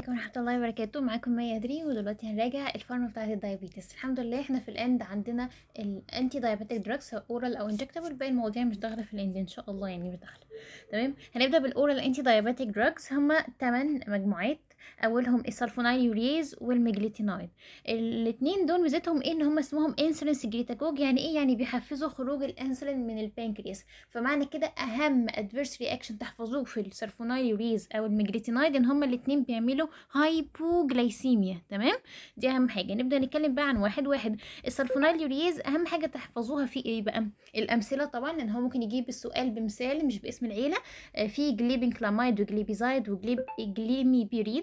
عليكم ورحمة الله وبركاته معاكم مي دري ودلوقتي هنراجع الفارما بتاعة الدايابيتس الحمد لله احنا في الاند عندنا الانتي دايابيتك دراجز سواء اورال او انجكتبل باقي المواضيع مش داخلة في الاند ان شاء الله يعني مش داخلة تمام هنبدأ بالاورال انتي دايابيتك دراجز هما 8 مجموعات اولهم السلفونايل يوريز والميجليتينايد الاتنين دول ميزتهم ايه ان هم اسمهم انسولين سيجريتاجوج يعني ايه يعني بيحفزوا خروج الانسولين من البنكرياس فمعنى كده اهم ادفيرس رياكشن تحفظوه في السلفونايل يوريز او الميجليتينايد ان هما الاتنين بيعملوا هايبوجلايسيميا تمام دي اهم حاجه نبدا نتكلم بقى عن واحد واحد السلفونايل يوريز اهم حاجه تحفظوها في ايه بقى الامثله طبعا لان هو ممكن يجيب السؤال بمثال مش باسم العيله آه، في جليبنكلاميد وجليبيزايد وجليميبيريد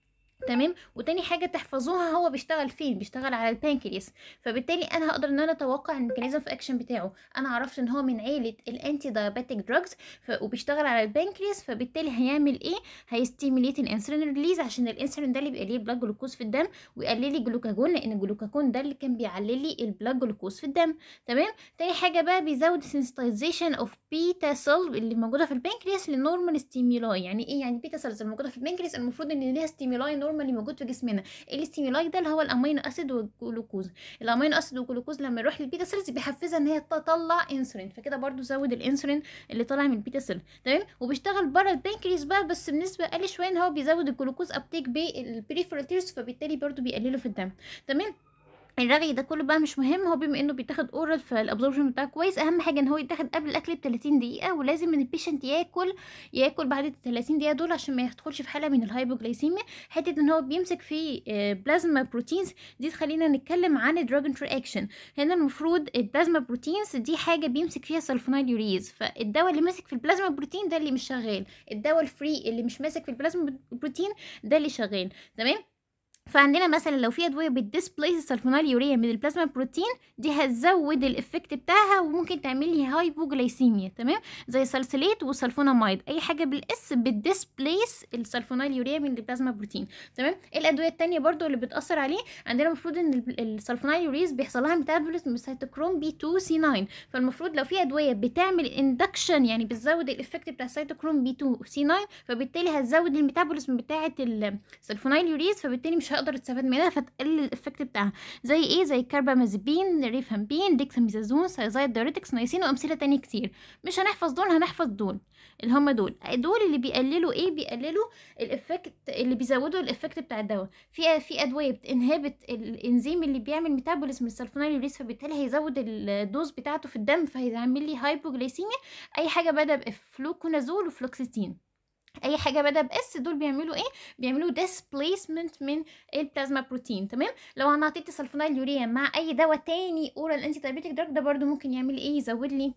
تمام وتاني حاجه تحفظوها هو بيشتغل فين بيشتغل على البانكرياس فبالتالي انا هقدر ان انا اتوقع الميكانيزم في اكشن بتاعه انا عرفت ان هو من عيله الانتي دايابيتك دراجز وبيشتغل على البانكرياس فبالتالي هيعمل ايه هيستيميليت الانسولين ريليز عشان الانسولين ده اللي بيقلل البلاد جلوكوز في الدم ويقلل لي الجلوكاجون لان الجلوكاجون ده اللي كان بيعلي لي البلاد جلوكوز في الدم تمام تاني حاجه بقى بيزود سensitization اوف بيتا سيل اللي موجوده في البنكرياس لنورمال ستيمولاي يعني ايه يعني بيتا سيلز الموجوده في البنكرياس المفروض ان ليها ستيمولاي نورمالي موجود في جسمنا الاستيمولاي ده اللي هو الامينو اسيد والجلوكوز الامينو اسيد والجلوكوز لما يروح للبيتا سيلز بيحفزها ان هي تطلع انسولين فكده برضو زود الانسولين اللي طالع من البيتا سيل تمام وبيشتغل بره البنكرياس بقى بس بنسبه اقل شويه ان هو بيزود الجلوكوز ابتيك بالبريفرال تيرز فبالتالي برضو بيقلله في الدم تمام الرغي ده كله بقى مش مهم هو بما انه بيتاخد اورال فالابزوربشن بتاعه كويس اهم حاجه ان هو يتاخد قبل الاكل ب 30 دقيقه ولازم ان البيشنت ياكل ياكل بعد ال 30 دقيقه دول عشان ما يدخلش في حاله من الهايبوجلايسيميا حته ان هو بيمسك في بلازما بروتينز دي تخلينا نتكلم عن الدراج انتراكشن هنا المفروض البلازما بروتينز دي حاجه بيمسك فيها سلفونايل يوريز فالدواء اللي ماسك في البلازما بروتين ده اللي مش شغال الدواء الفري اللي مش ماسك في البلازما بروتين ده اللي شغال تمام فعندنا مثلا لو في ادويه بتديسبليس السلفونيل يوريا من البلازما بروتين دي هتزود الافكت بتاعها وممكن تعمل لي هايبوجلايسيميا تمام زي سالسيليت وسلفونامايد اي حاجه بالاس بتديسبليس السلفونيل يوريا من البلازما بروتين تمام الادويه التانية برضو اللي بتاثر عليه عندنا المفروض ان السلفونيل يوريز بيحصل لها ميتابوليزم سيتوكروم بي 2 سي 9 فالمفروض لو في ادويه بتعمل اندكشن يعني بتزود الافكت بتاع السيتوكروم بي 2 سي 9 فبالتالي هتزود الميتابوليزم بتاعه السلفونيل يوريز فبالتالي مش هقدر تستفاد منها فتقلل الافكت بتاعها زي ايه زي كاربامازيبين ريفامبين ديكساميثازون سايزايد دايوريتكس نايسين وامثله تانية كتير مش هنحفظ دول هنحفظ دول اللي هم دول دول اللي بيقللوا ايه بيقللوا الافكت اللي بيزودوا الافكت بتاع الدواء في في ادويه بتنهبت الانزيم اللي بيعمل ميتابوليزم السلفونيل يوريز فبالتالي هيزود الدوز بتاعته في الدم فهيعمل لي هايبوجلايسيميا اي حاجه بدا بفلوكونازول وفلوكسيتين اي حاجه بدا باس دول بيعملوا ايه بيعملوا ديسبليسمنت من البلازما بروتين تمام لو انا عطيت سلفونيل يوريا مع اي دواء تاني اورال انتي دايابيتيك دراج ده برده ممكن يعمل ايه يزود لي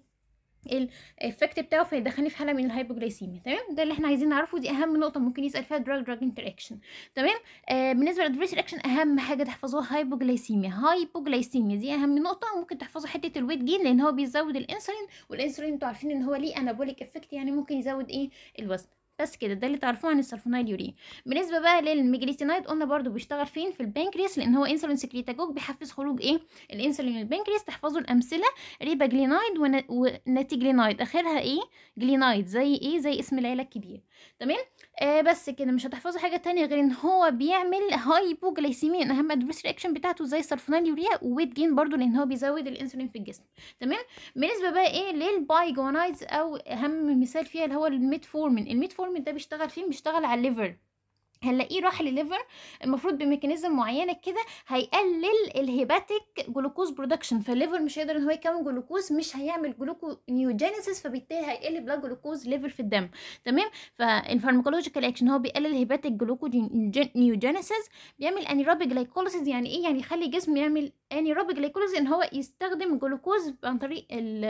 الايفكت بتاعه فيدخلني في حاله من الهايبوجلايسيميا تمام ده اللي احنا عايزين نعرفه دي اهم نقطه ممكن يسال فيها دراج دراج انتراكشن تمام آه بالنسبه للادفيرس رياكشن اهم حاجه تحفظوها هايبوجلايسيميا هايبوجلايسيميا دي اهم نقطه وممكن تحفظوا حته الويت جين لان هو بيزود الانسولين والانسولين انتوا عارفين ان هو ليه انابوليك افكت يعني ممكن يزود ايه الوزن بس كده ده اللي تعرفوه عن السلفونيل يوريا بالنسبه بقى للميجليسينايد قلنا برضو بيشتغل فين في البنكرياس لان هو انسولين سكريتاجوج بيحفز خروج ايه الانسولين من البنكرياس تحفظوا الامثله ريباجلينايد وناتيجلينايد اخرها ايه جلينايد زي ايه زي اسم العيله الكبير تمام آه بس كده مش هتحفظوا حاجه تانية غير ان هو بيعمل هايبوجلايسيميا ان اهم ادفيرس رياكشن بتاعته زي السلفونيل يوريا وويت جين برضو لان هو بيزود الانسولين في الجسم تمام بالنسبه بقى ايه للبايجونايدز او اهم مثال فيها اللي هو الميتفورمين الميتفورمين ده بيشتغل فين بيشتغل على الليفر هنلاقيه راح لليفر المفروض بميكانيزم معينه كده هيقلل الهيباتيك جلوكوز برودكشن فالليفر مش هيقدر ان هو يكون جلوكوز مش هيعمل جلوكو نيوجينيسيس فبالتالي هيقل بلاد جلوكوز ليفل في الدم تمام فالفارماكولوجيكال اكشن هو بيقلل الهيباتيك جلوكو نيوجينيسيس بيعمل انيروبيك جلايكوليسيس يعني ايه يعني يخلي الجسم يعمل انيروبيك جلايكوليسيس ان هو يستخدم جلوكوز عن طريق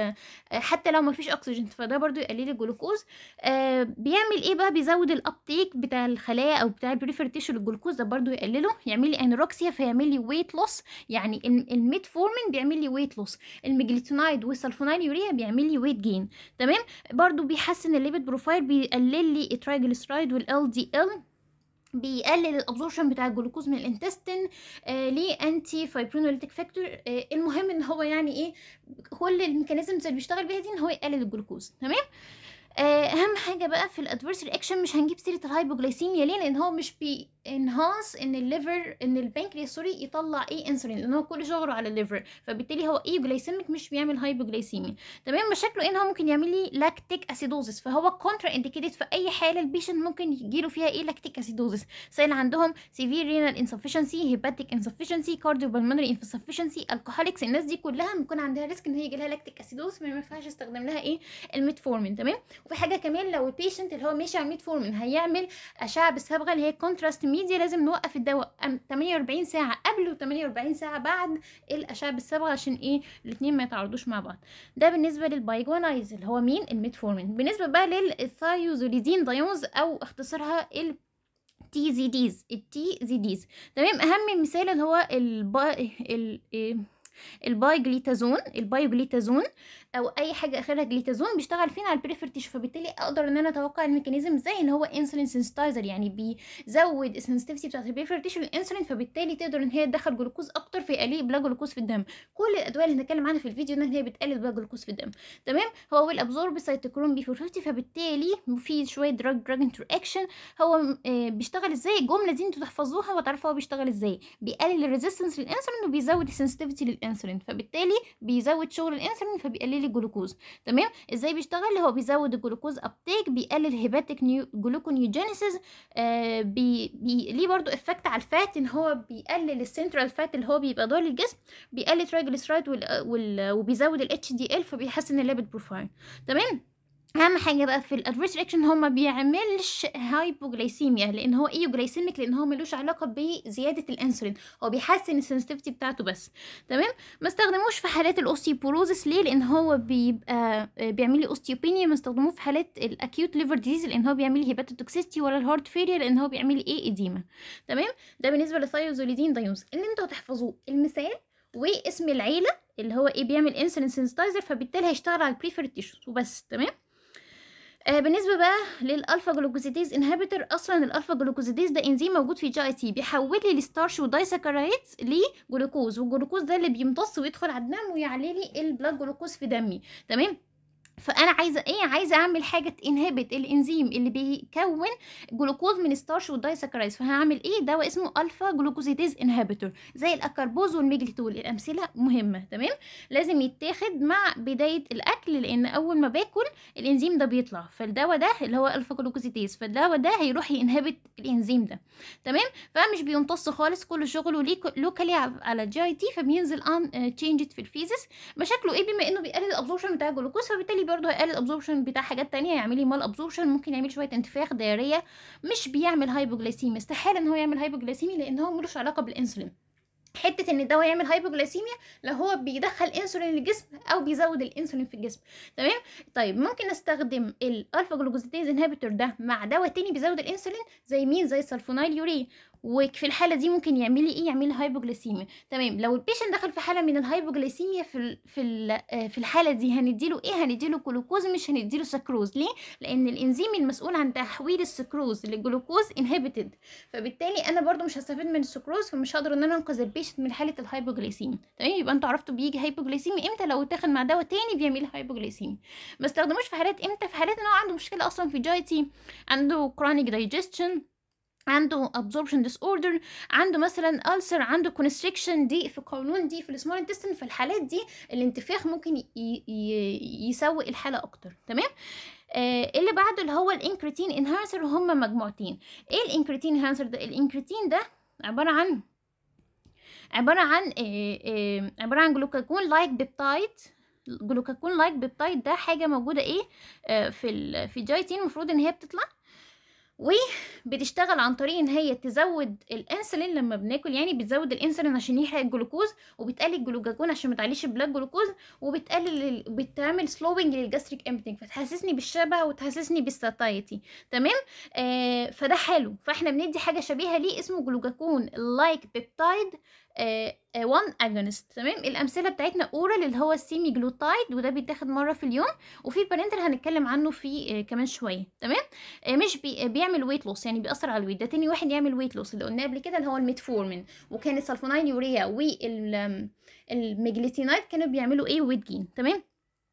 حتى لو ما فيش اكسجين فده برضو يقلل الجلوكوز آه بيعمل ايه بقى بيزود الابتيك بتاع الخلايا او بتاع البريفر تيشو للجلوكوز ده برضو يقلله يعمل لي انيروكسيا فيعمل لي ويت لوس يعني الميتفورمين بيعمل لي ويت لوس الميجليتونايد والسلفونيل يوريا بيعمل لي ويت جين تمام برضو بيحسن الليبيد بروفايل بيقلل لي الترايجليسرايد والال دي ال بيقلل الابزوربشن بتاع الجلوكوز من الانتستين آه ليه انتي فايبرينوليتيك فاكتور آه المهم ان هو يعني ايه كل الميكانيزمز اللي بيشتغل بيها دي ان هو يقلل الجلوكوز تمام آه، اهم حاجه بقى في الادفيرس رياكشن مش هنجيب سيره الهايبوجلايسيميا ليه لان هو مش بي انهانس ان الليفر ان البنكرياس سوري يطلع ايه انسولين لان هو كل شغله على الليفر فبالتالي هو ايه جلايسيميك مش بيعمل هايبوجلايسيميا تمام مشاكله ان هو ممكن يعمل لي لاكتيك اسيدوزس فهو كونترا انديكيتد في اي حاله البيشنت ممكن يجيله فيها ايه لاكتيك اسيدوزس زي اللي عندهم سيفير رينال انسفشنسي هيباتيك انسفشنسي كارديو بالمونري انسفشنسي الكحوليكس الناس دي كلها بيكون عندها ريسك ان هي يجي لها لاكتيك اسيدوزس ما ينفعش استخدم لها ايه الميتفورمين تمام وفي حاجه كمان لو البيشنت اللي هو ماشي على الميتفورمين هيعمل اشعه بالصبغه اللي هي كونتراست ميديا لازم نوقف الدواء أم- 48 ساعه قبل و48 ساعه بعد الاشعه بالصبغه عشان ايه الاثنين ما يتعارضوش مع بعض ده بالنسبه للبايجوانايز اللي هو مين الميتفورمين بالنسبه بقى للثايوزوليدين دايونز او اختصارها ال تي زي ديز التي زي ديز تمام اهم مثال اللي هو البا ال إيه؟ البايجليتازون البايوجليتازون او اي حاجه اخرها جليتازون بيشتغل فين على البريفر تيشو فبالتالي اقدر ان انا اتوقع الميكانيزم ازاي ان هو انسولين سنسيتايزر يعني بيزود السنسيتيفيتي بتاعت البريفر تيشو للانسولين فبالتالي تقدر ان هي تدخل جلوكوز اكتر فيقلل بلا جلوكوز في الدم كل الادويه اللي هنتكلم عنها في الفيديو ده ان هي بتقلل بلا جلوكوز في الدم تمام هو ويل ابزورب سيتوكروم بي 450 فبالتالي في شويه دراج دراج انتر اكشن هو آه، بيشتغل ازاي الجمله دي انتوا تحفظوها وتعرفوا هو بيشتغل ازاي بيقلل الريزيستنس للانسولين وبيزود السنسيتيفيتي للانسولين فبالتالي بيزود شغل الانسولين فبيقلل الجلوكوز تمام ازاي بيشتغل هو بيزود الجلوكوز ابتيك بيقلل هيباتيك نيو جلوكونيوجينيسيس آه بي بي ليه برضو افكت على الفات ان هو بيقلل السنترال فات اللي هو بيبقى ضار للجسم بيقلل ترايجليسرايد وال... وال... وبيزود الاتش دي ال فبيحسن الليبيد بروفايل تمام اهم حاجه بقى في الادفيرس رياكشن هو ما بيعملش هايبوجلايسيميا لان هو ايوجلايسيميك لان هو ملوش علاقه بزياده الانسولين هو بيحسن السنسيتيفيتي بتاعته بس تمام ما استخدموش في حالات الاوستيوبوروزس ليه لان هو بيبقى آه، بيعمل لي اوستيوبينيا ما استخدموه في حالات الاكيوت ليفر ديزيز لان هو بيعمل لي هيباتوتوكسيستي ولا الهارت فيلير لان هو بيعمل لي ايه اديما تمام ده بالنسبه للثايوزوليدين دايونز اللي انتوا هتحفظوه المثال واسم العيله اللي هو ايه بيعمل انسولين سنسيتايزر فبالتالي هيشتغل على البريفر تيشوز وبس تمام آه بالنسبه بقى للالفا جلوكوزيديز انهبيتور اصلا الالفا جلوكوزيديز ده انزيم موجود في جي اي تي بيحول لي الستارش والدايسكرايدز لجلوكوز والجلوكوز ده اللي بيمتص ويدخل على الدم ويعلي لي البلاد جلوكوز في دمي تمام فانا عايزه ايه عايزه اعمل حاجه تنهبت الانزيم اللي بيكون جلوكوز من ستارش والدايسكرايز فهعمل ايه دواء اسمه الفا جلوكوزيديز انهبيتور زي الاكربوز والميجليتول الامثله مهمه تمام لازم يتاخد مع بدايه الاكل لان اول ما باكل الانزيم ده بيطلع فالدواء ده اللي هو الفا جلوكوزيديز فالدواء ده هيروح ينهبت الانزيم ده تمام فمش بيمتص خالص كل شغله لوكالي على جي اي تي فبينزل ان تشينجد في الفيزس مشاكله ايه بما انه بيقلل الابزوربشن بتاع الجلوكوز فبالتالي برضه هيقلل الابزوربشن بتاع حاجات تانية يعمل لي مال ابزوربشن ممكن يعمل شويه انتفاخ دايريه مش بيعمل هايبوجلايسيميا استحاله ان هو يعمل هايبوجلايسيميا لان هو ملوش علاقه بالانسولين حته ان الدواء يعمل هايبوجلايسيميا لو هو بيدخل انسولين للجسم او بيزود الانسولين في الجسم تمام طيب ممكن استخدم الالفا جلوكوزيديز انهبيتور ده مع دواء تاني بيزود الانسولين زي مين زي السلفونايل يوريا وفي الحاله دي ممكن يعمل لي ايه يعمل لي هايبوجلايسيميا تمام لو البيشنت دخل في حاله من الهايبوجلايسيميا في ال في ال آه، في الحاله دي هنديله ايه هنديله جلوكوز مش هنديله سكروز ليه لان الانزيم المسؤول عن تحويل السكروز للجلوكوز انهبيتد فبالتالي انا برضو مش هستفيد من السكروز فمش هقدر ان انا انقذ البيشنت من حاله الهايبوجلايسيميا تمام يبقى انتوا عرفتوا بيجي هايبوجلايسيميا امتى لو اتاخد مع دواء تاني بيعمل هايبوجلايسيميا ما استخدموش في حالات امتى في حالات ان هو عنده مشكله اصلا في جايتي عنده chronic digestion عنده absorption disorder عنده مثلا ulcer عنده constriction دي في قولون دي في السمول intestine في الحالات دي الانتفاخ ممكن ي- ي- يسوء الحالة اكتر تمام آه اللي بعده اللي هو الانكريتين انهانسر وهم مجموعتين ايه الانكريتين انهانسر ده الانكريتين ده عبارة عن عبارة عن آه آه عبارة عن جلوكاجون لايك بيبتايد جلوكاجون لايك بيبتايد ده حاجة موجودة ايه آه في ال في الجايتين المفروض ان هي بتطلع وبتشتغل عن طريق ان هي تزود الانسولين لما بناكل يعني بتزود الانسولين عشان يحرق الجلوكوز وبتقلل الجلوكاجون عشان ما تعليش البلاد جلوكوز وبتقلل ال- بتعمل سلوينج للجاستريك امبتنج فتحسسني بالشبع وتحسسني بالساتايتي تمام آه فده حلو فاحنا بندي حاجه شبيهه ليه اسمه جلوكاجون لايك بيبتايد 1 اجونست تمام الامثله بتاعتنا اورال اللي هو السيمي جلوتايد وده بيتاخد مره في اليوم وفي بارنتال هنتكلم عنه في آه كمان شويه تمام آه، مش بي بيعمل ويت لوس يعني بيأثر على الويت ده تاني واحد يعمل ويت لوس اللي قلناه قبل كده اللي هو الميتفورمين وكان السلفونايل يوريا والميجليتينايد كانوا بيعملوا ايه ويت جين تمام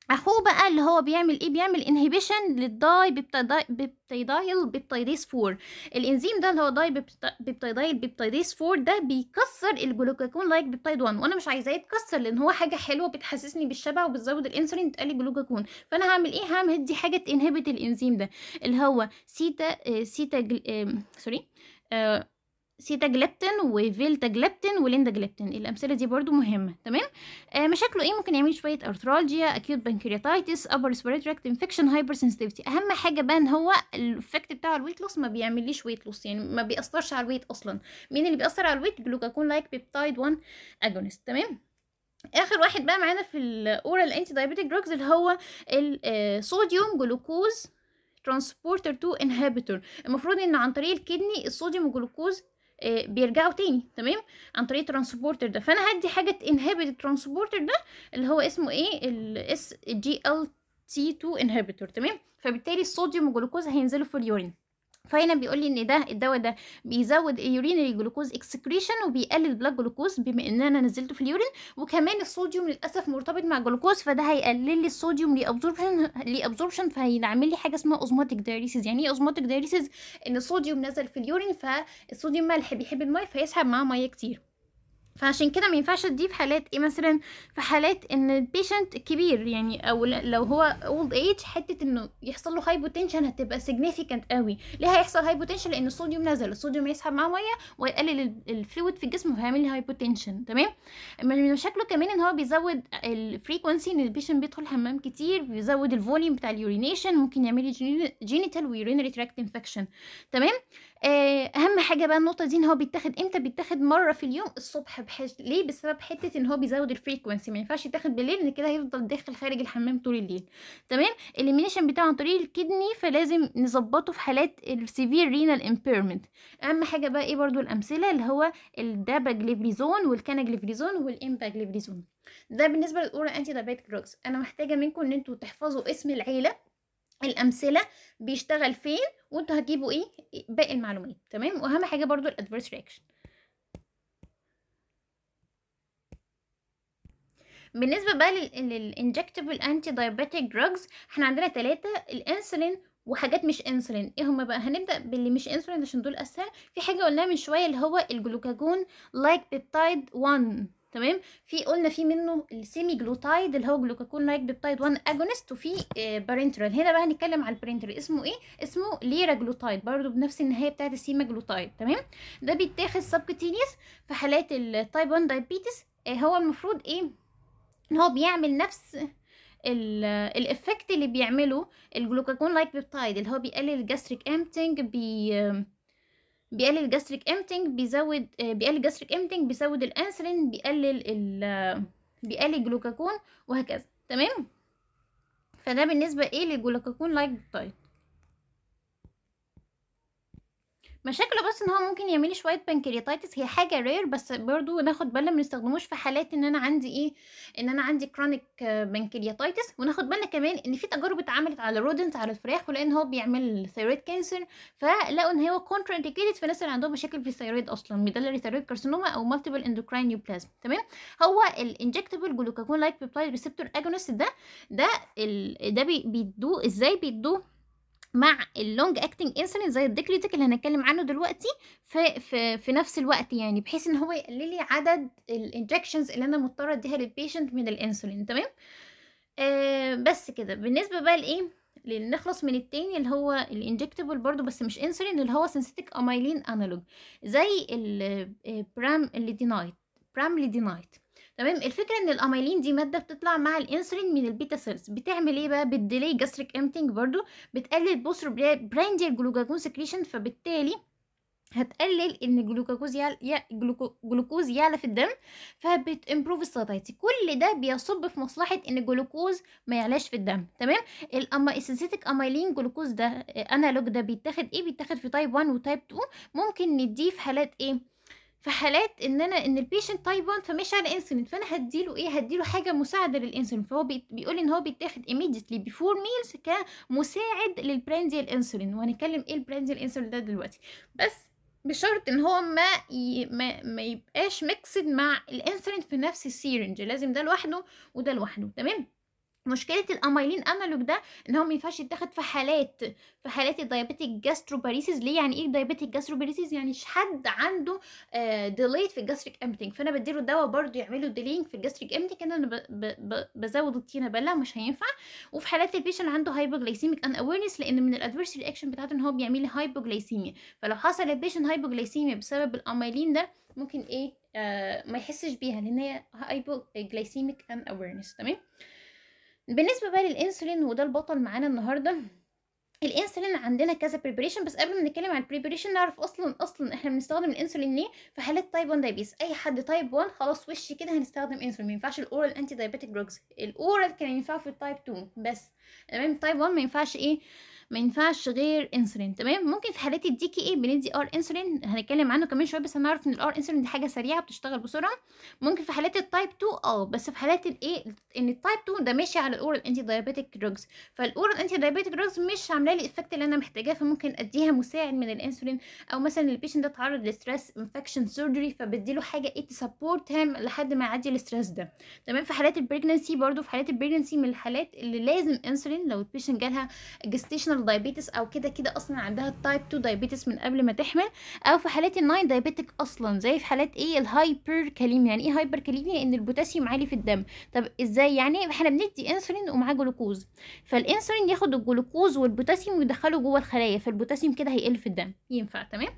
اخوه بقى اللي هو بيعمل ايه بيعمل انهبيشن للداي بيبتيدايل بيبتيديز 4 الانزيم ده اللي هو داي بيبتيدايل بيبتيديز 4 ده بيكسر الجلوكاجون لايك بيبتيد 1 وانا مش عايزاه يتكسر لان هو حاجه حلوه بتحسسني بالشبع وبتزود الانسولين تقلي جلوكاجون فانا هعمل ايه هعمل دي حاجه تنهبت الانزيم ده اللي هو سيتا آه سيتا جل... آه سوري آه سيتا جليبتين وفيلتا جليبتين وليندا جليبتين الامثله دي برضو مهمه تمام آه مشاكله ايه ممكن يعمل شويه ارثرالجيا اكيوت بنكرياتايتس ابر ريسبيراتوري انفكشن هايبر سنسيتيفيتي اهم حاجه بقى ان هو الافكت بتاع الويت لوس ما بيعمليش ويت لوس يعني ما بيأثرش على الويت اصلا مين اللي بيأثر على الويت جلوكاكون لايك بيبتايد 1 اجونست تمام اخر واحد بقى معانا في الاورال انتي دايابيتيك دراجز اللي هو الصوديوم جلوكوز ترانسبورتر 2 انهبيتور المفروض ان عن طريق الكدني الصوديوم والجلوكوز بيرجعوا تاني تمام عن طريق الترانسبورتر ده فانا هدي حاجه تنهبت الترانسبورتر ده اللي هو اسمه ايه الاس جي ال تي 2 انهبيتور تمام فبالتالي الصوديوم والجلوكوز هينزلوا في اليورين فهنا بيقول لي ان ده الدواء ده بيزود اليورينري جلوكوز اكسكريشن وبيقلل البلاد جلوكوز بما ان انا نزلته في اليورين وكمان الصوديوم للاسف مرتبط مع الجلوكوز فده هيقلل لي الصوديوم لابزوربشن لابزوربشن فهيعمل لي حاجه اسمها اوزموتيك دايريسيس يعني ايه اوزموتيك دايريسيس ان الصوديوم نزل في اليورين فالصوديوم ملح بيحب الميه فيسحب معاه ميه كتير فعشان كده ما ينفعش تديه في حالات ايه مثلا في حالات ان البيشنت كبير يعني او لو هو اولد ايج حته انه يحصل له هايبوتنشن هتبقى سيجنيفيكانت قوي ليه هيحصل هايبوتنشن لان الصوديوم نزل الصوديوم يسحب معاه ميه ويقلل الفلويد في الجسم فهيعمل لي هايبوتنشن تمام من مشاكله كمان ان هو بيزود الفريكونسي ان البيشنت بيدخل الحمام كتير بيزود الفوليوم بتاع اليورينيشن ممكن يعمل لي جينيتال ويورينري تراكت انفكشن تمام اهم حاجه بقى النقطه دي ان هو بيتاخد امتى بيتاخد مره في اليوم الصبح بحيث ليه بسبب حته ان هو بيزود الفريكونسي ما ينفعش يتاخد بالليل ان كده هيفضل داخل خارج الحمام طول الليل تمام الاليمينيشن بتاعه عن طريق الكدني فلازم نظبطه في حالات السيفير رينال امبيرمنت اهم حاجه بقى ايه برضو الامثله اللي هو الداباجليفريزون والكاناجليفريزون والامباجليفريزون ده بالنسبه للاورال انتي دايابيتيك دراجز انا محتاجه منكم ان انتوا تحفظوا اسم العيله الامثله بيشتغل فين وانتوا هتجيبوا ايه باقي المعلومات تمام واهم حاجه برضو الادفيرس رياكشن بالنسبه بقى للانجكتبل انتي دايابيتيك دراجز احنا عندنا ثلاثه الانسولين وحاجات مش انسولين ايه هما بقى هنبدا باللي مش انسولين عشان دول اسهل في حاجه قلناها من شويه اللي هو الجلوكاجون لايك بيبتايد 1 تمام في قلنا في منه السيمي جلوتايد اللي هو جلوكاكون لايك بيبتايد 1 اجونست وفي بارنترال هنا بقى هنتكلم على البارنترال اسمه ايه اسمه ليرا جلوتايد برضو بنفس النهايه بتاعه السيما جلوتايد تمام ده بيتاخد سبكتينيوس في حالات التايب 1 دايابيتس هو المفروض ايه ان هو بيعمل نفس الافكت اللي بيعمله الجلوكاجون لايك بيبتايد اللي هو بيقلل الجاستريك امتنج بي بيقلل الجاستريك امتنج بيزود بيقلل الجاستريك امتنج بيزود الانسولين بيقلل ال بيقلل الجلوكاجون وهكذا تمام فده بالنسبه ايه للجلوكاجون لايك بيبتايد مشاكله بس ان هو ممكن يعمل شويه بنكرياتايتس هي حاجه رير بس برضو ناخد بالنا ما نستخدموش في حالات ان انا عندي ايه ان انا عندي كرونيك بنكرياتايتس وناخد بالنا كمان ان في تجارب اتعملت على الرودنت على الفراخ ولان هو بيعمل ثيرويد كانسر فلقوا ان هو كونترا انديكيتد في الناس اللي عندهم مشاكل في الثيرويد اصلا ميدالري ثيرويد كارسينوما او مالتيبل اندوكراين نيوبلازم تمام هو الانجكتبل جلوكاجون لايك بيبتايد ريسبتور اجونست ده ده ال... ده بيدوه ازاي بيدوه مع اللونج اكتنج انسولين زي الديكريتيك اللي هنتكلم عنه دلوقتي في في في نفس الوقت يعني بحيث ان هو يقلل لي عدد الانجكشنز اللي انا مضطره اديها للبيشنت من الانسولين تمام آه بس كده بالنسبه بقى لايه نخلص من التاني اللي هو الانجكتبل برضو بس مش انسولين اللي هو سينثيتيك اميلين انالوج زي البرام ليدينايت برام ليدينايت تمام الفكره ان الاميلين دي ماده بتطلع مع الانسولين من البيتا سيلز بتعمل ايه بقى بتديلي جاستريك امتنج برضو بتقلل بوستر برانديال جلوكاجون سكريشن فبالتالي هتقلل ان الجلوكوز يعلى جلوكوز يعلى في الدم فبتمبروف الساتايتي كل ده بيصب في مصلحه ان الجلوكوز ما يعلاش في الدم تمام الاما السينثيتيك اميلين جلوكوز ده انالوج ده بيتاخد ايه بيتاخد في تايب 1 وتايب 2 ممكن نديه في حالات ايه في حالات ان انا ان البيشنت تايب 1 فمش على انسولين فانا هديله ايه هديله حاجه مساعده للانسولين فهو بي بيقول ان هو بيتاخد immediately before meals كمساعد للبرانديال انسولين وهنتكلم ايه البرانديال انسولين ده دلوقتي بس بشرط ان هو ما ي... ما, ما يبقاش ميكسد مع الانسولين في نفس السيرنج لازم ده لوحده وده لوحده تمام مشكله الاميلين انالوج ده ان هو ما ينفعش يتاخد في حالات في حالات الدايابيتيك جاستروباريسيس ليه يعني ايه دايابيتيك جاستروباريسيس يعني ش- حد عنده ديليت في الجاستريك امبتنج فانا بديله دواء برضه يعمله ديلينج في الجاستريك امبتنج كده انا ب- ب- ب- بزود الطينه بلا مش هينفع وفي حالات البيشنت عنده هايبوجلايسيميك ان اويرنس لان من الادفيرس رياكشن بتاعته ان هو بيعمل لي هايبوجلايسيميا فلو حصل البيشنت هايبوجلايسيميا بسبب الاميلين ده ممكن ايه آه ما يحسش بيها لان هي هايبوجلايسيميك ان اويرنس تمام بالنسبه بقى للانسولين وده البطل معانا النهارده الانسولين عندنا كذا بريبريشن بس قبل ما نتكلم عن البريبريشن نعرف اصلا اصلا احنا بنستخدم الانسولين ليه في حالات تايب 1 دايبيس اي حد تايب 1 خلاص وش كده هنستخدم انسولين ما ينفعش الاورال انتي دايبيتيك دراجز الاورال كان ينفع في التايب 2 بس تمام تايب 1 ما ينفعش ايه ما ينفعش غير انسولين تمام ممكن في حالات الدي كي اي بندي ار انسولين هنتكلم عنه كمان شويه بس هنعرف ان الار انسولين دي حاجه سريعه بتشتغل بسرعه ممكن في حالات التايب 2 اه بس في حالات الايه ان التايب 2 ده ماشي على الاورال انتي دايبيتيك دراجز فالاورال انتي دايبيتيك دراجز مش عامله لي الافكت اللي انا محتاجاه فممكن اديها مساعد من الانسولين او مثلا البيشنت ده اتعرض لستريس انفكشن سيرجري فبديله حاجه ايه تسبورت هيم لحد ما يعدي الستريس ده تمام في حالات البريجنسي برضو في حالات البريجنسي من الحالات اللي لازم انسولين لو البيشنت جالها جستيشنال دايابيتس او كده كده اصلا عندها تايب 2 دايابيتس من قبل ما تحمل او في حالات الناين دايابيتك اصلا زي في حالات ايه الهايبر كاليميا يعني ايه هايبر كاليميا ان البوتاسيوم عالي في الدم طب ازاي يعني احنا بندي انسولين ومعاه جلوكوز فالانسولين ياخد الجلوكوز والبوتاسيوم ويدخله جوه الخلايا فالبوتاسيوم كده هيقل في الدم ينفع تمام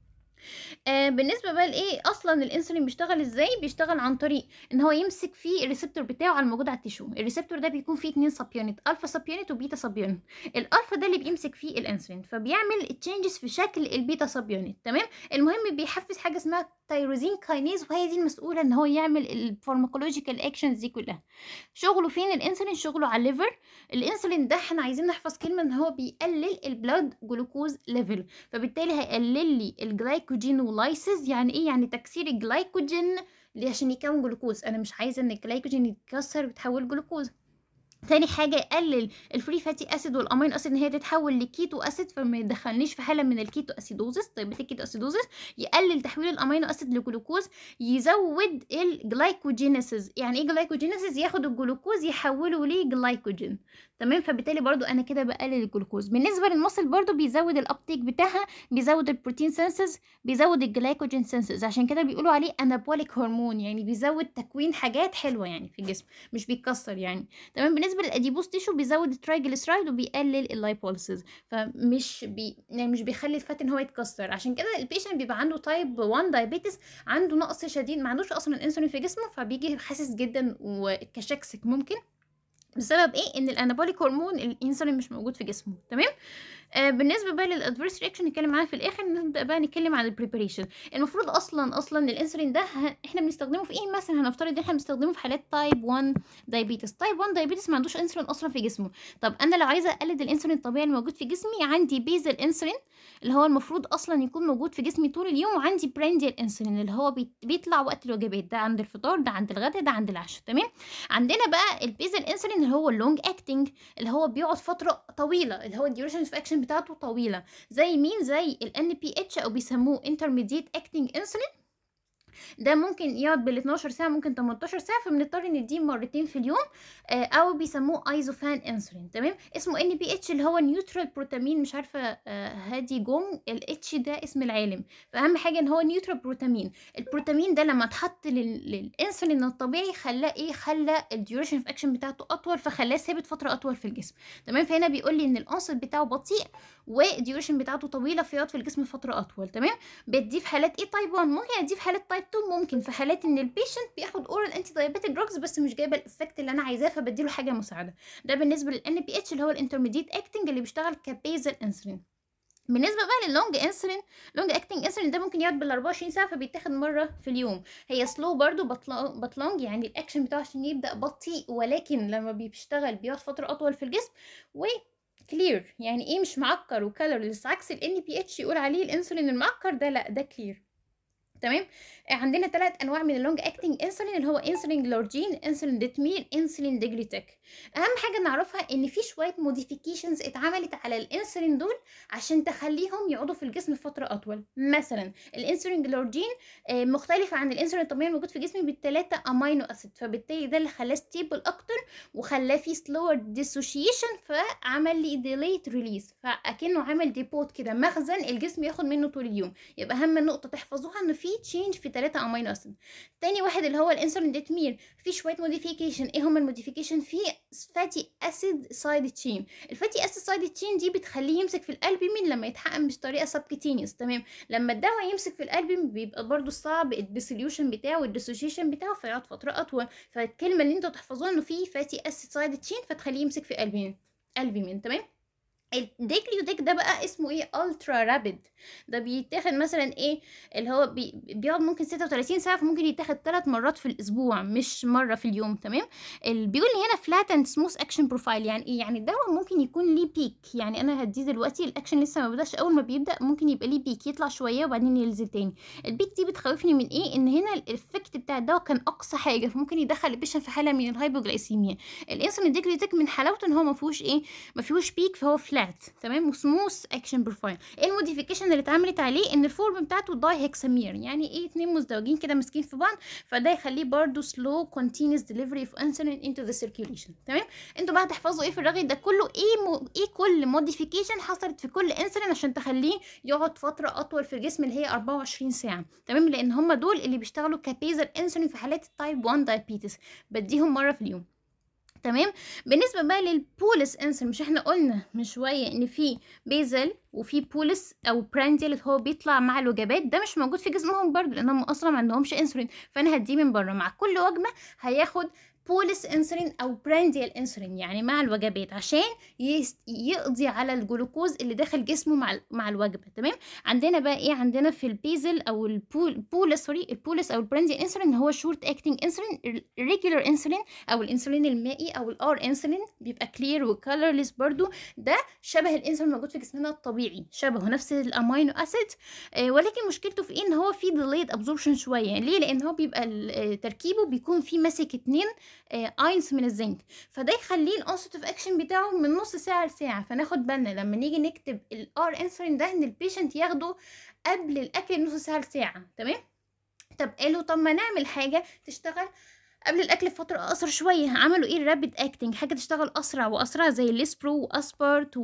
آه بالنسبه بقى لايه اصلا الانسولين بيشتغل ازاي بيشتغل عن طريق ان هو يمسك فيه الريسبتور بتاعه على الموجود على التيشو الريسبتور ده بيكون فيه اتنين سب يونت الفا سب يونت وبيتا سب يونت الالفا ده اللي بيمسك فيه الانسولين فبيعمل تشينجز في شكل البيتا سب يونت تمام المهم بيحفز حاجه اسمها تيروزين كاينيز وهي دي المسؤوله ان هو يعمل الفارماكولوجيكال اكشنز دي كلها شغله فين الانسولين شغله على الليفر الانسولين ده احنا عايزين نحفظ كلمه ان هو بيقلل البلاد جلوكوز ليفل فبالتالي هيقلل لي الجلايكوجينولايسيس يعني ايه يعني تكسير الجلايكوجين اللي عشان يكون جلوكوز انا مش عايزه ان الجلايكوجين يتكسر ويتحول جلوكوز تاني حاجة يقلل الفري فاتي اسيد والامين اسيد ان هي تتحول لكيتو اسيد فما يدخلنيش في حالة من الكيتو اسيدوزس طيب الكيتو اسيدوزس يقلل تحويل الامينو اسيد لجلوكوز يزود الجلايكوجينيسيس يعني ايه جلايكوجينيسيس ياخد الجلوكوز يحوله لجلايكوجين تمام فبالتالي برضو انا كده بقلل الجلوكوز بالنسبة للمصل برضو بيزود الابتيك بتاعها بيزود البروتين سينسز بيزود الجلايكوجين سينسز عشان كده بيقولوا عليه انابوليك هرمون يعني بيزود تكوين حاجات حلوة يعني في الجسم مش بيتكسر يعني تمام بالنسبه للاديبوز تيشو بيزود الترايجليسرايد وبيقلل اللايبوليسيس فمش بي يعني مش بيخلي الفات ان هو يتكسر عشان كده البيشنت بيبقى عنده تايب 1 دايابيتس عنده نقص شديد ما عندوش اصلا انسولين في جسمه فبيجي حاسس جدا وكشكسك ممكن بسبب ايه ان الانابوليك هرمون الانسولين مش موجود في جسمه تمام آه بالنسبه بقى للادفيرس رياكشن نتكلم عنها في الاخر نبدا بقى نتكلم عن البريباريشن المفروض اصلا اصلا الانسولين ده ه- احنا بنستخدمه في ايه مثلا هنفترض ان احنا بنستخدمه في حالات تايب 1 دايابيتس تايب 1 دايابيتس ما عندوش انسولين اصلا في جسمه طب انا لو عايزه اقلد الانسولين الطبيعي الموجود في جسمي عندي بيزل انسولين اللي هو المفروض اصلا يكون موجود في جسمي طول اليوم وعندي برانديال انسولين اللي هو بيت- بيطلع وقت الوجبات ده عند الفطار ده عند الغداء ده عند العشاء تمام عندنا بقى البيزل انسولين اللي هو اللونج اكتنج اللي هو بيقعد فتره طويله اللي هو الديوريشن اوف اكشن بتاعته طويله زي مين زي ال NPH او بيسموه intermediate acting insulin ده ممكن يقعد بال 12 ساعه ممكن 18 ساعه فبنضطر نديه مرتين في اليوم آه، او بيسموه ايزوفان انسولين تمام اسمه ان بي اتش اللي هو نيوترال بروتامين مش عارفه آه، هادي جونج الاتش ده اسم العالم فاهم حاجه ان هو نيوترال بروتامين البروتامين ده لما اتحط لل- للانسولين الطبيعي خلاه ايه خلى الديوريشن اوف اكشن بتاعته اطول فخلاه ثابت فتره اطول في الجسم تمام فهنا بيقول لي ان الانسل بتاعه بطيء والديوريشن بتاعته طويله فيقعد في الجسم فتره اطول تمام بديه في حالات ايه تايب 1 ممكن اديه في حالات تايب 2 ممكن في حالات ان البيشنت بياخد اورال انتي دايابيتيك دراجز بس مش جايبه الافكت اللي انا عايزاه فبديله حاجه مساعده ده بالنسبه للان بي اتش اللي هو الانترميديت اكتنج اللي بيشتغل كبيزل انسولين بالنسبه بقى لللونج انسولين لونج اكتنج انسولين ده ممكن يقعد بال 24 ساعه فبيتاخد مره في اليوم هي سلو برضو بطلونج يعني الاكشن بتاعه عشان يبدا بطيء ولكن لما بيشتغل بيقعد فتره اطول في الجسم و كلير يعني ايه مش معكر وكالوريز عكس ال NPH يقول عليه الانسولين المعكر ده لا ده كلير تمام آه، عندنا ثلاث انواع من اللونج اكتنج انسولين اللي هو انسولين جلورجين انسولين ديتميل انسولين ديجليتك اهم حاجه نعرفها ان في شويه موديفيكيشنز اتعملت على الانسولين دول عشان تخليهم يقعدوا في الجسم فتره اطول مثلا الانسولين جلورجين آه، مختلف عن الانسولين الطبيعي الموجود في جسمي بالثلاثه امينو اسيد فبالتالي ده اللي خلاه ستيبل اكتر وخلاه فيه سلور ديسوشيشن فعمل لي ديليت ريليز فاكنه عمل ديبوت كده مخزن الجسم ياخد منه طول اليوم يبقى اهم نقطه تحفظوها ان في تشينج في 3 امينو اسيد تاني واحد اللي هو الانسولين ديتمير في شويه موديفيكيشن ايه هما الموديفيكيشن في فاتي اسيد سايد تشين الفاتي اسيد سايد تشين دي بتخليه يمسك في الالبومين لما يتحقن بطريقه سبكتينيوس تمام لما الدواء يمسك في الالبومين بيبقى برضو صعب الديسوليوشن بتاعه والديسوشيشن بتاعه فيقعد فتره اطول فالكلمه اللي انتوا تحفظوها انه في فاتي اسيد سايد تشين فتخليه يمسك في الالبومين البومين تمام الديكليوديك ده بقى اسمه ايه الترا رابيد ده بيتاخد مثلا ايه اللي هو بي بيقعد ممكن 36 ساعه فممكن يتاخد ثلاث مرات في الاسبوع مش مره في اليوم تمام ال- بيقول لي هنا فلات اند سموث اكشن بروفايل يعني ايه يعني الدواء ممكن يكون ليه بيك يعني انا هديه دلوقتي الاكشن لسه ما بداش اول ما بيبدا ممكن يبقى ليه بيك يطلع شويه وبعدين ينزل تاني البيك دي بتخوفني من ايه ان هنا الافكت بتاع الدواء كان اقصى حاجه فممكن يدخل البيشن في حاله من الهايبوجلايسيميا الانسولين ديكليوديك من حلاوته ان هو ما فيهوش ايه ما فيهوش بيك فهو فلات تمام وسموث اكشن بروفايل ايه الموديفيكيشن اللي اتعملت عليه ان الفورم بتاعته داي هيكسامير يعني ايه اتنين مزدوجين كده ماسكين في بعض فده يخليه برضو سلو كونتينوس ديليفري اوف انسولين انتو ذا سيركيوليشن تمام انتوا بقى تحفظوا ايه في الرغي ده كله ايه مو... ايه كل موديفيكيشن حصلت في كل انسولين عشان تخليه يقعد فتره اطول في الجسم اللي هي 24 ساعه تمام لان هم دول اللي بيشتغلوا كبيزل انسولين في حالات التايب 1 دايابيتس بديهم مره في اليوم تمام بالنسبه بقى للبولس انسولين مش احنا قلنا من شويه ان في بيزل وفي بولس او برانديال اللي هو بيطلع مع الوجبات ده مش موجود في جسمهم برضه لانهم اصلا ما عندهمش انسولين فانا هديه من بره مع كل وجبه هياخد بوليس انسولين او برانديال انسولين يعني مع الوجبات عشان يس- يقضي على الجلوكوز اللي داخل جسمه مع ال- مع الوجبه تمام عندنا بقى ايه عندنا في البيزل او البول بولس سوري البولس او البرانديال انسولين هو شورت اكتنج انسولين الريجولار انسولين او الانسولين المائي او الار انسولين بيبقى كلير وكالرلس برضو ده شبه الانسولين الموجود في جسمنا الطبيعي شبهه نفس الامينو اسيد آه ولكن مشكلته في ايه ان هو في ديليد ابزوربشن شويه ليه لان هو بيبقى ال- آه، تركيبه بيكون فيه ماسك اتنين اينس من الزنك فده يخليه الانسيتيف اكشن بتاعه من نص ساعه لساعه فناخد بالنا لما نيجي نكتب الار انسولين ده ان البيشنت ياخده قبل الاكل بنص ساعه لساعه تمام طب قالوا طب ما نعمل حاجه تشتغل قبل الاكل بفتره اقصر شويه عملوا ايه الرابid اكتنج حاجه تشتغل اسرع واسرع زي الليسبرو واسبارت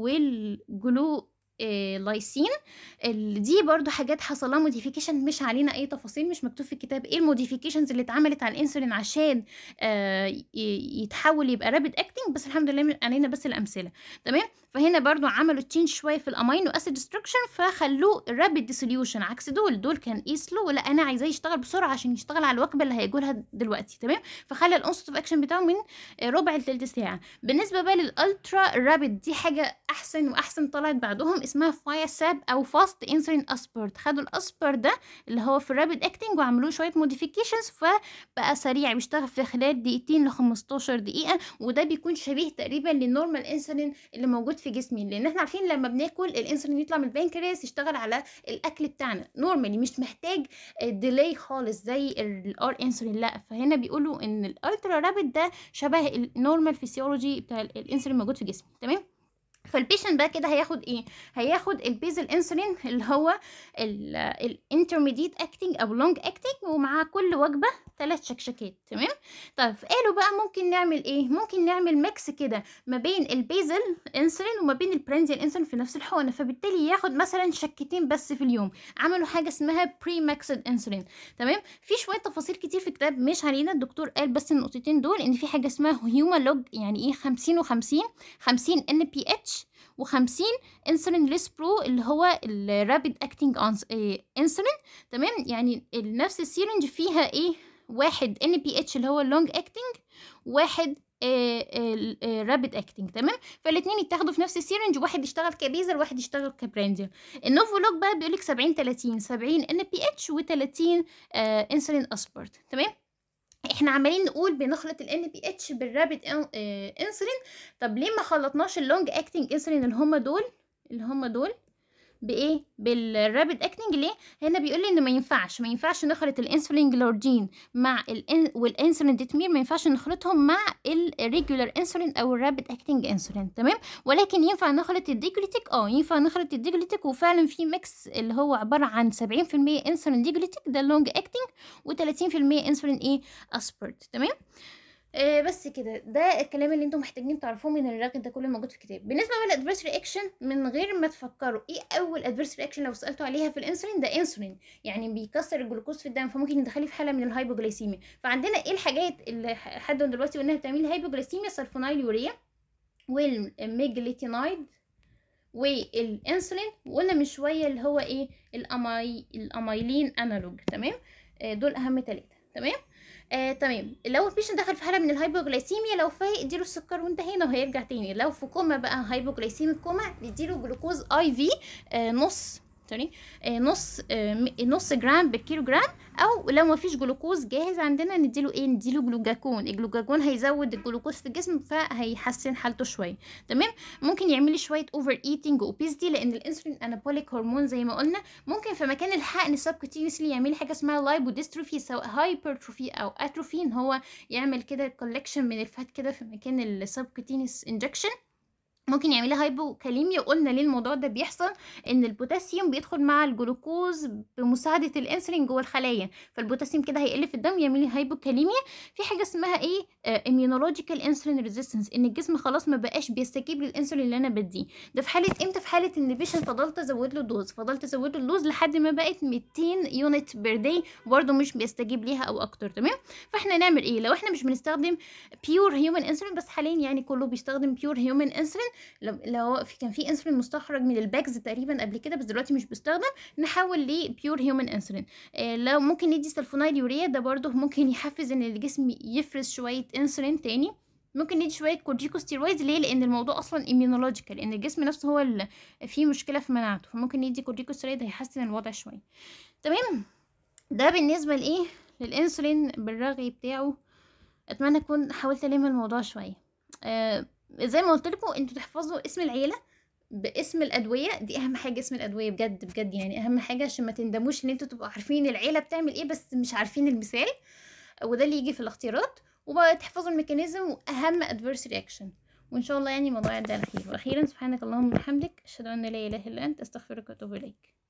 والجلو آه، لايسين ال- دي برضو حاجات حصل لها موديفيكيشن مش علينا اي تفاصيل مش مكتوب في الكتاب ايه الموديفيكيشنز اللي اتعملت على الانسولين عشان آه، ي- يتحول يبقى رابid اكتنج بس الحمد لله من- علينا بس الامثله تمام فهنا برضو عملوا تشينج شويه في الامينو اسيد ديستركشن فخلوه رابid ديسوليوشن عكس دول دول كان ايه سلو لا انا عايزاه يشتغل بسرعه عشان يشتغل على الوجبه اللي هياكلها دلوقتي تمام فخلى الانسيتيف اكشن بتاعه من آه، ربع لتلت ساعه بالنسبه بقى للالترا رابid دي حاجه احسن واحسن طلعت بعدهم اسمها فايا ساب او فاست انسولين اسبرت خدوا الاسبر ده اللي هو في الرابid اكتنج وعملوه شويه موديفيكيشنز فبقى سريع بيشتغل في خلال دقيقتين ل 15 دقيقه وده بيكون شبيه تقريبا للنورمال انسولين اللي موجود في جسمي لان احنا عارفين لما بناكل الانسولين يطلع من البنكرياس يشتغل على الاكل بتاعنا نورمالي مش محتاج ديلي خالص زي الار انسولين لا فهنا بيقولوا ان الالترا رابid ده شبه النورمال فيسيولوجي بتاع ال- الانسولين الموجود في جسمي تمام فالبيشنت بقى كده هياخد ايه هياخد البيزل انسولين اللي هو الانترميديت اكتنج او لونج اكتنج ومع كل وجبه ثلاث شكشكات تمام طيب قالوا بقى ممكن نعمل ايه ممكن نعمل ميكس كده ما بين البيزل انسولين وما بين البرنزيال انسولين في نفس الحقنه فبالتالي ياخد مثلا شكتين بس في اليوم عملوا حاجه اسمها بري ماكسد انسولين تمام في شويه تفاصيل كتير في الكتاب مش علينا الدكتور قال بس النقطتين دول ان في حاجه اسمها هيوما لوج يعني ايه 50 و50 50 ان بي اتش و50 انسولين ليسبرو اللي هو الرابيد اكتنج انسولين تمام يعني ال- نفس السيرنج فيها ايه واحد ان بي اتش اللي هو اللونج اكتنج واحد رابيد اكتنج تمام فالاثنين يتاخدوا في نفس السيرنج واحد يشتغل كبيزل واحد يشتغل كبرانديال النوفولوج بقى بيقول لك 70 30 70 ان بي اتش و30 انسولين اسبرت تمام احنا عمالين نقول بنخلط ال NPH بالرابid انسولين طب ليه ما خلطناش اللونج اكتنج انسولين اللي هم دول اللي هم دول بايه بالرابid اكتنج ليه هنا بيقول لي ان ما ينفعش ما ينفعش نخلط الانسولين جلورجين مع الإن... والانسولين ديتمير ما ينفعش نخلطهم مع الريجولار انسولين او الرابid اكتنج انسولين تمام ولكن ينفع نخلط الديجليتيك اه ينفع نخلط الديجليتيك وفعلا في ميكس اللي هو عباره عن 70% انسولين ديجليتيك ده اللونج اكتنج و30% انسولين ايه اسبرت تمام آه بس كده ده الكلام اللي انتم محتاجين تعرفوه من الراجل ده كله موجود في الكتاب بالنسبه بقى للادفيرس رياكشن من غير ما تفكروا ايه اول ادفيرس رياكشن لو سالتوا عليها في الانسولين ده انسولين يعني بيكسر الجلوكوز في الدم فممكن يدخلي في حاله من الهايبوجلايسيميا فعندنا ايه الحاجات اللي حد دلوقتي قلنا بتعمل هايبوجلايسيميا سلفونايل يوريا والميجليتينايد والانسولين وقلنا من شويه اللي هو ايه الاماي الامايلين انالوج تمام آه دول اهم ثلاثه تمام آه، تمام لو البيشنت دخل في حاله من الهايبوجلايسيميا لو فايق اديله السكر وانتهينا وهيرجع تاني لو في كوما بقى هايبوجلايسيميك كوما نديله جلوكوز اي في آه نص سوري آه نص آه نص جرام بالكيلو جرام او لو ما فيش جلوكوز جاهز عندنا نديله ايه نديله جلوجاكون الجلوجاكون هيزود الجلوكوز في الجسم فهيحسن حالته شويه تمام ممكن يعمل لي شويه اوفر ايتنج واوبيزيتي لان الانسولين انابوليك هرمون زي ما قلنا ممكن في مكان الحقن سبكوتينيوسلي يعمل لي حاجه اسمها لايبوديستروفي سواء هايبرتروفي او اتروفي ان هو يعمل كده كولكشن من الفات كده في مكان السبكوتينيوس انجكشن ممكن يعملها هايبوكاليميا قلنا ليه الموضوع ده بيحصل ان البوتاسيوم بيدخل مع الجلوكوز بمساعده الانسولين جوه الخلايا فالبوتاسيوم كده هيقل في الدم يعمل لي هايبوكاليميا في حاجه اسمها ايه اميونولوجيكال انسولين ريزيستنس ان الجسم خلاص ما بقاش بيستجيب للانسولين اللي انا بديه ده في حاله امتى في حاله ان البيشنت فضلت ازود له دوز فضلت ازود له الدوز لحد ما بقت 200 يونت بير داي برده مش بيستجيب ليها او اكتر تمام فاحنا نعمل ايه لو احنا مش بنستخدم بيور هيومن انسولين بس حاليا يعني كله بيستخدم بيور هيومن انسولين لو في كان في انسولين مستخرج من الباكس تقريبا قبل كده بس دلوقتي مش بيستخدم نحول لبيور هيومن انسولين آه لو ممكن ندي سلفونايل يوريا ده برضه ممكن يحفز ان الجسم يفرز شويه انسولين تاني ممكن ندي شويه كورتيكوستيرويدز ليه لان الموضوع اصلا ايميونولوجيكال ان الجسم نفسه هو اللي فيه مشكله في مناعته فممكن ندي كورتيكوستيرويد هيحسن الوضع شويه تمام ده بالنسبه لايه للانسولين بالرغي بتاعه اتمنى اكون حاولت الم الموضوع شويه آه زي ما قلت لكم انتوا تحفظوا اسم العيله باسم الادويه دي اهم حاجه اسم الادويه بجد بجد يعني اهم حاجه عشان ما تندموش ان انتوا تبقوا عارفين العيله بتعمل ايه بس مش عارفين المثال وده اللي يجي في الاختيارات وبقى تحفظوا الميكانيزم واهم ادفيرس رياكشن وان شاء الله يعني الموضوع يعدي على خير واخيرا سبحانك اللهم وبحمدك اشهد ان لا اله الا انت استغفرك واتوب اليك